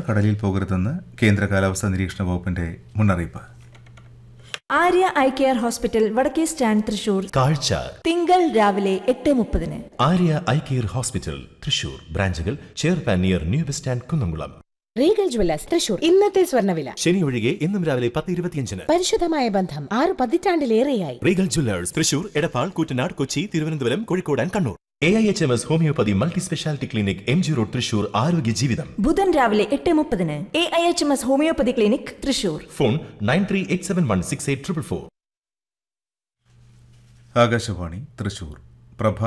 കടലിൽ പോകരുതെന്ന് കേന്ദ്ര കാലാവസ്ഥാ നിരീക്ഷണ വകുപ്പിന്റെ മുന്നറിയിപ്പ് ആര്യ ഐ കെയർ ഹോസ്പിറ്റൽ വടക്കേ സ്റ്റാൻഡ് തൃശൂർ കാഴ്ച തിങ്കൾ രാവിലെ എട്ട് മുപ്പതിന് Arya eye care hospital Thrissur ബ്രാഞ്ചുകൾ ചെയർപാൻ near new bus stand Kunnamkulam Regal Jewellers Thrissur ഇന്നത്തെ സ്വർണ്ണവില ശനി ഒഴികെ ഇന്നും രാവിലെ പത്ത് ഇരുപത്തിയഞ്ചിന് പരിശുദ്ധമായ ബന്ധം ആറ് പതിറ്റാണ്ടിലേറെയായി Regal Jewellers Thrissur Edappal Koottanad Kochi Thiruvananthapuram Kozhikode and Kannur A I H M S homoeopathy multi speciality clinic M G road Thrissur ആരോഗ്യ ജീവിതം ബുധൻ രാവിലെ എട്ട് മുപ്പതിന് A I H M S homoeopathy clinic Thrissur phone nine three eight seven one six eight triple four Akashvani Thrissur Prabha